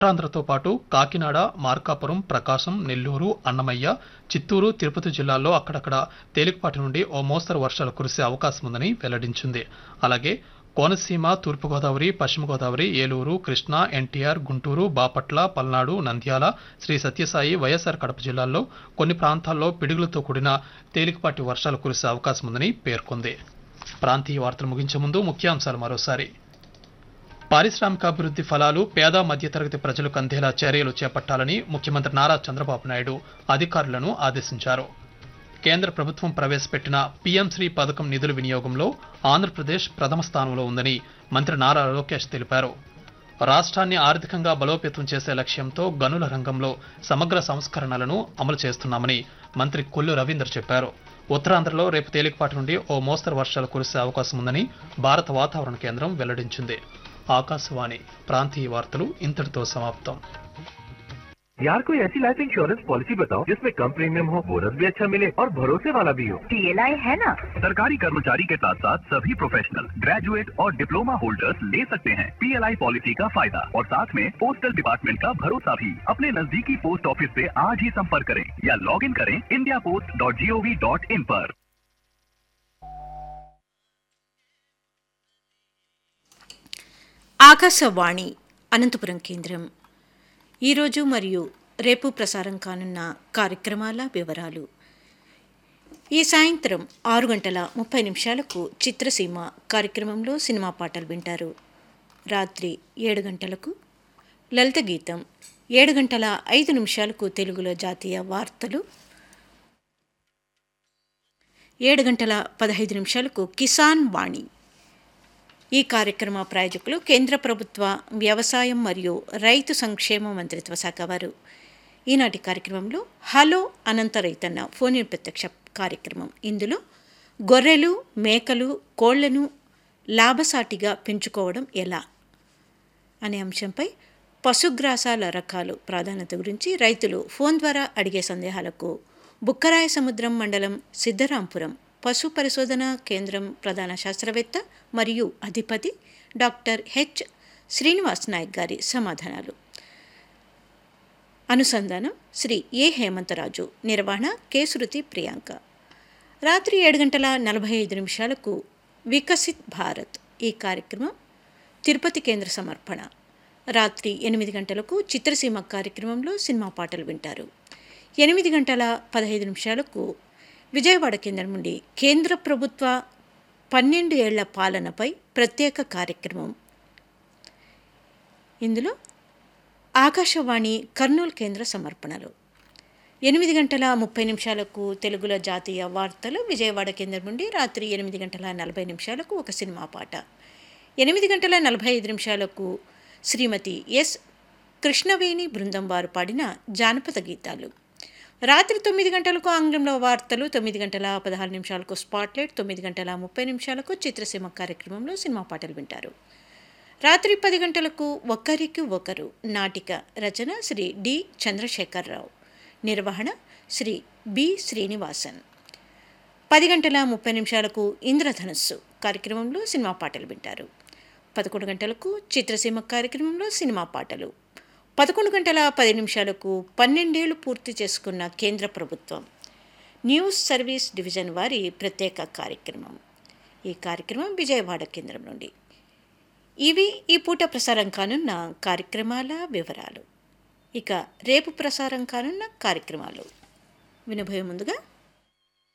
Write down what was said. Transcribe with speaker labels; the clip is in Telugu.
Speaker 1: ఉత్తరాంధ్రతో పాటు కాకినాడ మార్కాపురం ప్రకాశం నెల్లూరు అన్నమయ్య చిత్తూరు తిరుపతి జిల్లాల్లో అక్కడక్కడ తేలికపాటి నుండి ఓ మోస్తరు వర్షాలు కురిసే అవకాశం ఉందని వెల్లడించింది అలాగే కోనసీమ తూర్పుగోదావరి పశ్చిమ గోదావరి ఏలూరు కృష్ణా ఎన్టీఆర్ గుంటూరు బాపట్ల పల్నాడు నంద్యాల శ్రీ సత్యసాయి వైఎస్ఆర్ కడప జిల్లాల్లో కొన్ని ప్రాంతాల్లో పిడుగులతో కూడిన తేలికపాటి వర్షాలు కురిసే అవకాశం ఉందని పేర్కొంది ప్రాంతీయ వార్తలు ముగించే ముందు ముఖ్యాంశాలు మరోసారి పారిశ్రామికాభివృద్ధి ఫలాలు పేద మధ్యతరగతి ప్రజలకు అందేలా చర్యలు చేపట్టాలని ముఖ్యమంత్రి నారా చంద్రబాబు నాయుడు అధికారులను ఆదేశించారు కేంద్ర ప్రభుత్వం ప్రవేశపెట్టిన పీఎం శ్రీ పథకం నిధుల వినియోగంలో ఆంధ్రప్రదేశ్ ప్రథమ స్థానంలో ఉందని మంత్రి నారా లోకేష్ తెలిపారు రాష్ట్రాన్ని ఆర్థికంగా బలోపేతం చేసే లక్ష్యంతో గనుల రంగంలో సమగ్ర సంస్కరణలను అమలు చేస్తున్నామని మంత్రి కొల్లు రవీందర్ చెప్పారు ఉత్తరాంధ్రలో రేపు తేలికపాటి నుండి ఓ మోస్తరు వర్షాలు కురిసే అవకాశం ఉందని భారత వాతావరణ కేంద్రం వెల్లడించింది ఆకాశవాణి ప్రాంతీయ వార్తలు ఇంతటితో సమాప్తం
Speaker 2: यार कोई ऐसी लाइफ इंश्योरेंस पॉलिसी बताओ जिसमें कम प्रीमियम हो बोनस भी अच्छा मिले और भरोसे वाला भी हो
Speaker 3: पीएलआई है ना
Speaker 4: सरकारी कर्मचारी के साथ साथ सभी प्रोफेशनल ग्रेजुएट और डिप्लोमा होल्डर्स ले सकते हैं पीएलआई पॉलिसी का फायदा और साथ में पोस्टल डिपार्टमेंट का भरोसा भी अपने नजदीकी पोस्ट ऑफिस से आज ही संपर्क करें या लॉग इन करें India post dot G O V dot in पर
Speaker 5: ఆకాశవాణి అనంతపురం కేంద్రం ఈరోజు మరియు రేపు ప్రసారం కానున్న కార్యక్రమాల వివరాలు ఈ సాయంత్రం ఆరు గంటల ముప్పై నిమిషాలకు చిత్రసీమ కార్యక్రమంలో సినిమా పాటలు వింటారు రాత్రి ఏడు గంటలకు లలిత గీతం ఏడు గంటల ఐదు నిమిషాలకు తెలుగులో జాతీయ వార్తలు ఏడు గంటల పదహైదు నిమిషాలకు కిసాన్ వాణి ఈ కార్యక్రమ ప్రాయోజకులు కేంద్ర ప్రభుత్వ వ్యవసాయం మరియు రైతు సంక్షేమ మంత్రిత్వ శాఖ వారు ఈనాటి కార్యక్రమంలో హలో అనంత రైతన్న ఫోన్ ఇన్ ప్రత్యక్ష కార్యక్రమం ఇందులో గొర్రెలు మేకలు కోళ్లను లాభసాటిగా పెంచుకోవడం ఎలా అనే అంశంపై పశుగ్రాసాల రకాలు ప్రాధాన్యత గురించి రైతులు ఫోన్ ద్వారా అడిగే సందేహాలకు బుక్కరాయ సముద్రం మండలం సిద్ధరాంపురం పశు పరిశోధన కేంద్రం ప్రధాన శాస్త్రవేత్త మరియు అధిపతి డాక్టర్ హెచ్ శ్రీనివాస్ నాయక్ గారి సమాధానాలు అనుసంధానం శ్రీ ఏ హేమంతరాజు నిర్వహణ కె శృతి ప్రియాంక రాత్రి ఏడు గంటల నలభై ఐదు నిమిషాలకు వికసిత్ భారత్ ఈ కార్యక్రమం తిరుపతి కేంద్ర సమర్పణ రాత్రి ఎనిమిది గంటలకు చిత్రసీమ కార్యక్రమంలో సినిమా పాటలు వింటారు ఎనిమిది గంటల పదహైదు నిమిషాలకు విజయవాడ కేంద్రం నుండి కేంద్ర ప్రభుత్వ పన్నెండు ఏళ్ల పాలనపై ప్రత్యేక కార్యక్రమం ఇందులో ఆకాశవాణి కర్నూలు కేంద్ర సమర్పణలు ఎనిమిది గంటల ముప్పై నిమిషాలకు తెలుగులో జాతీయ వార్తలు విజయవాడ కేంద్రం నుండి రాత్రి ఎనిమిది గంటల నలభై నిమిషాలకు ఒక సినిమా పాట ఎనిమిది గంటల నలభై ఐదు నిమిషాలకు శ్రీమతి ఎస్ కృష్ణవేణి బృందం వారు పాడిన జానపద గీతాలు రాత్రి తొమ్మిది గంటలకు ఆంగ్లంలో వార్తలు తొమ్మిది గంటల పదహారు నిమిషాలకు స్పాట్లైట్ తొమ్మిది గంటల ముప్పై నిమిషాలకు చిత్రసీమ కార్యక్రమంలో సినిమా పాటలు వింటారు రాత్రి పది గంటలకు ఒకరికి ఒకరు నాటిక రచన శ్రీ డి చంద్రశేఖరరావు నిర్వహణ శ్రీ బి శ్రీనివాసన్ పది గంటల ముప్పై నిమిషాలకు ఇంద్రధనుస్సు కార్యక్రమంలో సినిమా పాటలు వింటారు పదకొండు గంటలకు చిత్రసీమ కార్యక్రమంలో సినిమా పాటలు పదకొండు గంటల పది నిమిషాలకు పన్నెండేళ్లు పూర్తి చేసుకున్న కేంద్ర ప్రభుత్వం న్యూస్ సర్వీస్ డివిజన్ వారి ప్రత్యేక కార్యక్రమం ఈ కార్యక్రమం విజయవాడ కేంద్రం నుండి ఇవి ఈ పూట ప్రసారం కానున్న కార్యక్రమాల వివరాలు ఇక రేపు ప్రసారం కానున్న కార్యక్రమాలు వినబోయే ముందుగా